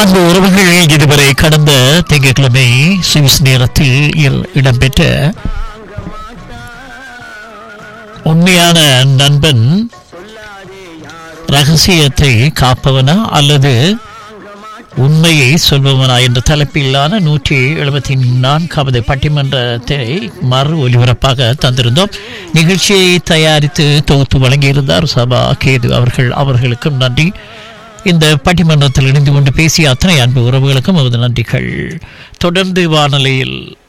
அன்பு உறவுகள் இதுவரை கடந்த திங்கட்கிழமை சுவிஸ் நேரத்தில் இல்- இடம்பெற்ற உண்மையான நண்பன் ரகசியத்தை காப்பவனா அல்லது உண்மையை சொல்பவனா என்ற தலைப்பிலான நூற்றி எழுபத்தி நான்காவது பட்டிமன்றத்தை மறு ஒலிபரப்பாக தந்திருந்தோம் நிகழ்ச்சியை தயாரித்து தொகுத்து வழங்கியிருந்தார் சபா கேது அவர்கள் அவர்களுக்கும் நன்றி இந்த பட்டிமன்றத்தில் இணைந்து கொண்டு பேசிய அத்தனை அன்பு உறவுகளுக்கும் அவரது நன்றிகள் தொடர்ந்து வானொலியில்